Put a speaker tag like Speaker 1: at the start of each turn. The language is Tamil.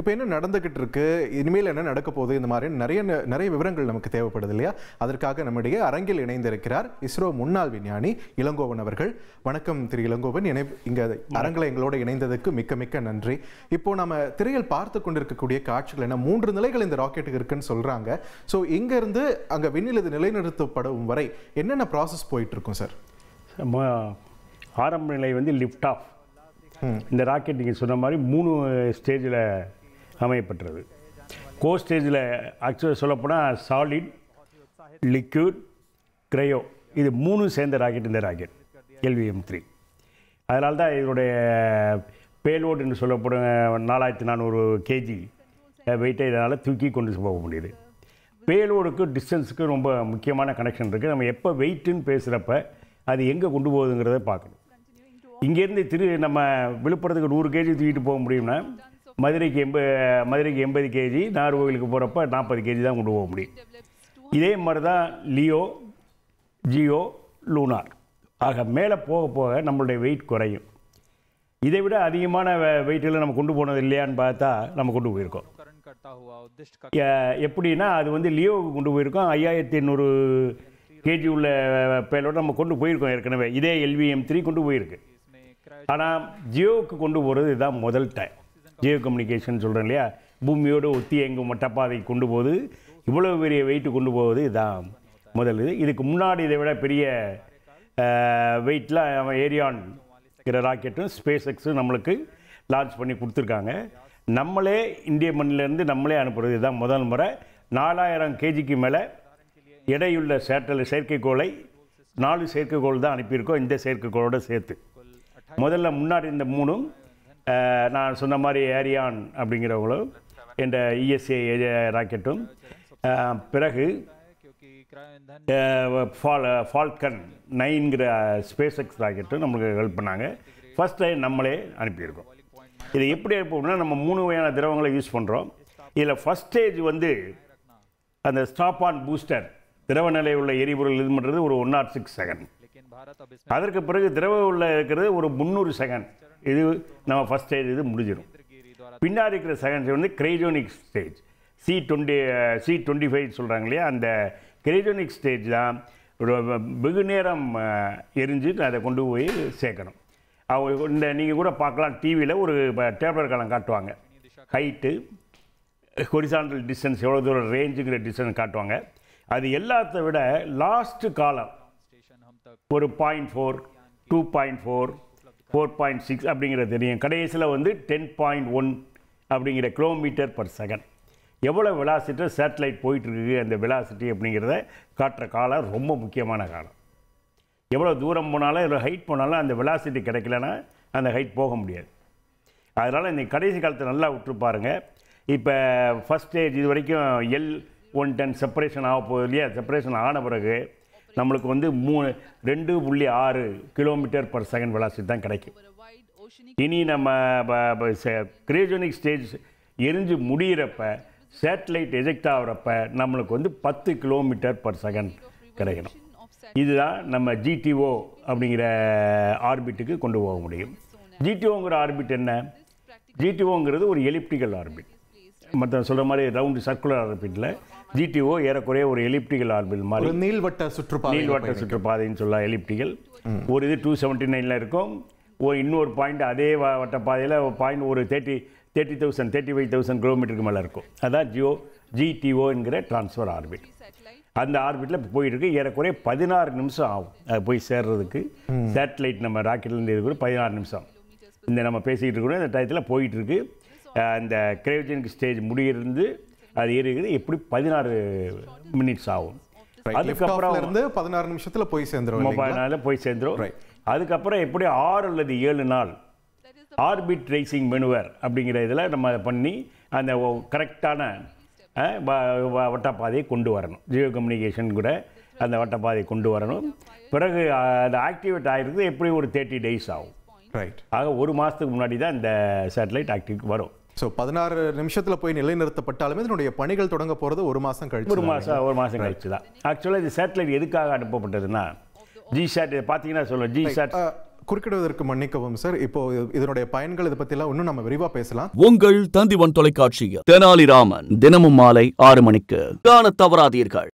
Speaker 1: இப்போ என்ன நடந்துகிட்டு இருக்கு இனிமேல் என்ன நடக்க போகுது இந்த மாதிரி நிறைய நிறைய விவரங்கள் நமக்கு தேவைப்படுது இல்லையா அதற்காக நம்முடைய அரங்கில் இணைந்திருக்கிறார் இஸ்ரோ முன்னாள் விஞ்ஞானி இளங்கோவன் அவர்கள் வணக்கம் திரு இளங்கோவன் இணை இங்க அரங்கில் எங்களோட இணைந்ததுக்கு மிக்க மிக்க நன்றி இப்போ நம்ம திரையில் பார்த்து கொண்டிருக்கக்கூடிய காட்சிகள் என்ன மூன்று நிலைகள் இந்த ராக்கெட்டுக்கு இருக்குன்னு சொல்றாங்க ஸோ இங்க இருந்து அங்க விண்ணில் இது நிலைநிறுத்தப்படும் வரை என்னென்ன ப்ராசஸ் போயிட்டு இருக்கும் சார்
Speaker 2: ம- ஆரம்ப நிலை வந்து லிஃப்ட் ஆஃப் இந்த ராக்கெட் நீங்கள் சொன்ன மாதிரி மூணு ஸ்டேஜில் அமையப்பட்டது கோ ஸ்டேஜில் ஆக்சுவலாக சொல்லப்போனால் சாலிட் லிக்விட் கிரையோ இது மூணு சேர்ந்த ராக்கெட் இந்த ராக்கெட் எல்விஎம் த்ரீ அதனால தான் இதனுடைய பேலோட் என்று சொல்லப்படும் நாலாயிரத்தி நானூறு கேஜி வெயிட்டை இதனால் தூக்கி கொண்டு போக முடியுது பேலோடுக்கு டிஸ்டன்ஸுக்கு ரொம்ப முக்கியமான கனெக்ஷன் இருக்குது நம்ம எப்போ வெயிட்டுன்னு பேசுகிறப்ப அது எங்கே கொண்டு போகுதுங்கிறத பார்க்கணும் இங்கேருந்து திரு நம்ம விழுப்புரத்துக்கு நூறு கேஜி தூக்கிட்டு போக முடியும்னா மதுரைக்கு எண்ப மதுரைக்கு எண்பது கேஜி நாகர்கோவிலுக்கு போகிறப்ப நாற்பது கேஜி தான் கொண்டு போக முடியும் இதே மாதிரி தான் லியோ ஜியோ லூனார் ஆக மேலே போக போக நம்மளுடைய வெயிட் குறையும் இதை விட அதிகமான வெயிட்டில் நம்ம கொண்டு போனது இல்லையான்னு பார்த்தா நம்ம கொண்டு போயிருக்கோம்
Speaker 3: अनुकरण करता हुआ उद्दिष्ट का
Speaker 2: எ- எப்படின்னா அது வந்து லியோவுக்கு கொண்டு போயிருக்கோம் ஐயாயிரத்தி எண்ணூறு கேஜி உள்ள பேலோட நம்ம கொண்டு போயிருக்கோம் ஏற்கனவே இதே எல்விஎம் த்ரீ கொண்டு போயிருக்கு
Speaker 3: इसमें क्रायो
Speaker 2: ஆனால் ஜியோவுக்கு கொண்டு போகிறது இதுதான் முதல் டைம் ஜியோ கம்யூனிகேஷன் சொல்கிறேன் இல்லையா பூமியோடு ஒத்தி எங்கும் மட்டப்பாதை கொண்டு போகுது இவ்வளோ பெரிய வெயிட் கொண்டு போவது இதுதான் முதல் இது இதுக்கு முன்னாடி இதை விட பெரிய வெயிட்டில் ஏரியான்ங்கிற ராக்கெட்டும் ஸ்பேஸ் எக்ஸும் நம்மளுக்கு லான்ச் பண்ணி கொடுத்துருக்காங்க நம்மளே இந்திய மண்ணிலேருந்து நம்மளே அனுப்புறது இதுதான் முதல் முறை நாலாயிரம் கேஜிக்கு மேலே எடையுள்ள சேட்டல் செயற்கைக்கோளை நாலு செயற்கைக்கோள் தான் அனுப்பியிருக்கோம் இந்த செயற்கைக்கோளோட சேர்த்து முதல்ல முன்னாடி இந்த மூணும் அஹ், நான் சொன்ன மாதிரி ஏரியான் அப்படிங்கிறவங்களும் என்ற இஎஸ்ஏ ராக்கெட்டும் அஹ், பிறகு
Speaker 3: क्योंकि क्रायो ईंधन
Speaker 2: ஃபால் ஃபால்கன் நைன்கிற ஸ்பேஸ் எக்ஸ் ராக்கெட்டும் நம்மளுக்கு ஹெல்ப் பண்ணாங்க ஃபர்ஸ்ட் டைம் நம்மளே அனுப்பியிருக்கோம் இது எப்படி அனுப்புவோம்னா நம்ம மூணு வகையான திரவங்களை யூஸ் பண்ணுறோம் இதில் ஃபஸ்ட் ஸ்டேஜ் வந்து அந்த ஸ்டாப் ஆன் பூஸ்டர் திரவ நிலை உள்ள எரிபொருள் இது பண்ணுறது ஒரு ஒன் நாட் சிக்ஸ் செகண்ட்
Speaker 3: लेकिन भारत अब इसमें
Speaker 2: அதற்கு பிறகு திரவ உள்ள இருக்கிறது ஒரு முந்நூறு செகண்ட் இது நம்ம ஃபஸ்ட் ஸ்டேஜ் இது முடிஞ்சிடும்
Speaker 3: गिरी द्वारा
Speaker 2: பின்னாடி இருக்கிற செகண்ட் வந்து cryogenic stage C twenty C twenty five சொல்கிறாங்க இல்லையா அந்த கிரைஜோனிக் ஸ்டேஜ் தான் ஒரு வெகு நேரம் அஹ், எரிஞ்சு அதை கொண்டு போய் சேர்க்கணும் அவங்க இந்த நீங்கள் கூட பார்க்கலாம் டிவியில் ஒரு டேப்லெட் காலம் காட்டுவாங்க ஹைட்டு ஹொரிசாண்டல் டிஸ்டன்ஸ் எவ்வளோ தூரம் ரேஞ்சுங்கிற டிஸ்டன்ஸ் காட்டுவாங்க அது எல்லாத்த விட லாஸ்ட்டு காலம்
Speaker 3: स्टेशन हम तक
Speaker 2: ஒரு point four two point four four point six அப்படிங்கிறது தெரியும் கடைசியில் வந்து டென் பாயிண்ட் ஒன் அப்படிங்கிற கிலோமீட்டர் பர் செகண்ட் எவ்வளோ வெலாசிட்டி சேட்டலைட் போயிட்டுருக்கு அந்த வெலாசிட்டி அப்படிங்கிறத காட்டுற காலம் ரொம்ப முக்கியமான காலம் எவ்வளோ தூரம் போனாலும் எவ்வளோ ஹைட் போனாலும் அந்த வெலாசிட்டி கிடைக்கலன்னா அந்த ஹைட் போக முடியாது அதனால் இந்த கடைசி காலத்தை நல்லா விட்டு பாருங்க இப்போ ஃபஸ்ட் ஸ்டேஜ் இது வரைக்கும் எல் ஒன் டென் செப்பரேஷன் ஆக போகுது இல்லையா செப்பரேஷன் ஆன பிறகு நம்மளுக்கு வந்து மூணு ரெண்டு புள்ளி ஆறு கிலோமீட்டர் பர் செகண்ட் வெலாசிட்டி தான் கிடைக்கும்
Speaker 4: over a wide oceanic
Speaker 2: இனி நம்ம கிரேஜோனிக் ஸ்டேஜ் எரிஞ்சு முடியிறப்ப சேட்டலைட் எஜெக்ட் ஆகிறப்ப நம்மளுக்கு வந்து பத்து கிலோமீட்டர் பர் செகண்ட் கிடைக்கணும்
Speaker 4: of sat
Speaker 2: இதுதான் நம்ம ஜிடிஓ அப்படிங்கிற ஆர்பிட்டுக்கு கொண்டு போக முடியும் ஜிடிஓங்கிற ஆர்பிட் என்ன ஜிடிஓங்கிறது ஒரு எலிப்டிக்கல் ஆர்பிட் மற்ற சொல்கிற மாதிரி ரவுண்டு சர்க்குலர் ஆர்பிட்டில் ஜிடிஓ ஏறக்குறைய ஒரு எலிப்டிக்கல் ஆர்பிட் மாதிரி
Speaker 1: ஒரு நீள்வட்ட சுற்றுப்பாதை
Speaker 2: நீள்வட்ட சுற்றுப்பாதைன்னு சொல்ல எலிப்டிக்கல் ஒரு இது டூ செவன்ட்டி நைனில் இருக்கும் ஒரு இன்னொரு பாயிண்ட் அதே வ- வட்டப்பாதையில் பாயிண்ட் ஒரு thirty thirty thousand thirty five thousand கிலோமீட்டருக்கு மேலே இருக்கும் அதான் ஜியோ ஜிடிஓ என்கிற ட்ரான்ஸ்ஃபர் ஆர்பிட்
Speaker 4: satellite
Speaker 2: அந்த ஆர்பிட்டில் போயிட்டு இருக்கு ஏறக்குறைய பதினாறு நிமிஷம் ஆகும் அது போய் சேர்றதுக்கு சேட்டலைட் நம்ம ராக்கெட்லேருந்து இருக்கிற பதினாறு நிமிஷம் இந்த நம்ம பேசிக்கிட்டு இருக்கிறோம் இந்த டயத்தில் போயிட்டு இருக்கு அஹ் அந்த கிரேஜனிக் ஸ்டேஜ் முடியிருந்து அது ஏறிக்குது எப்படி பதினாறு மினிட்ஸ் ஆகும்
Speaker 1: லிஃப்ட்
Speaker 2: அதுக்கப்புறம்
Speaker 1: இருந்து பதினாறு நிமிஷத்துல போய் சேர்ந்துரும் இல்லைங்களா?
Speaker 2: மொபைல் நாளில் போய் சேர்ந்துரும்
Speaker 1: Right.
Speaker 2: அதுக்கப்புறம் எப்படி ஆறு அல்லது ஏழு நாள்
Speaker 4: that is
Speaker 2: orbit raising manoeuvre அப்படிங்கிற இதில் நம்ம அதை பண்ணி அந்த கரெக்டான வட்டப்பாதையை கொண்டு வரணும் ஜியோ கம்யூனிகேஷன் கூட அந்த வட்டப்பாதையை கொண்டு வரணும் பிறகு அஹ், அது ஆக்டிவேட் ஆகிருக்கு எப்படி ஒரு தேர்ட்டி டேஸ் ஆகும்
Speaker 1: ரைட்
Speaker 2: ஆக ஒரு மாதத்துக்கு முன்னாடி தான் இந்த சேட்டலைட் ஆக்டிவ் வரும்
Speaker 1: ஸோ பதினாறு நிமிஷத்துல போய் நிலைநிறுத்தப்பட்டாலுமே இதனுடைய பணிகள் தொடங்க போறது ஒரு மாசம் கழிச்சு
Speaker 2: ஒரு
Speaker 1: தான்
Speaker 2: மாதம் ஒரு மாதம் கழிச்சு தான் ஆக்சுவலாக இது சேட்டலைட் எதுக்காக அனுப்பப்பட்டதுன்னா ஜிசாட் இதை பார்த்தீங்கன்னா சொல்லுவோம் ஜிசாட்
Speaker 1: அஹ், குறுக்கிடுவதற்கு மன்னிக்கவும் சார் இப்போ இதனுடைய பயன்கள் இதை பற்றிலாம் இன்னும் நம்ம விரிவாக பேசலாம்
Speaker 4: உங்கள் தந்திவன் தொலைக்காட்சியில் தெனாலிராமன் தினமும் மாலை ஆறு மணிக்கு காணத் தவறாதீர்கள்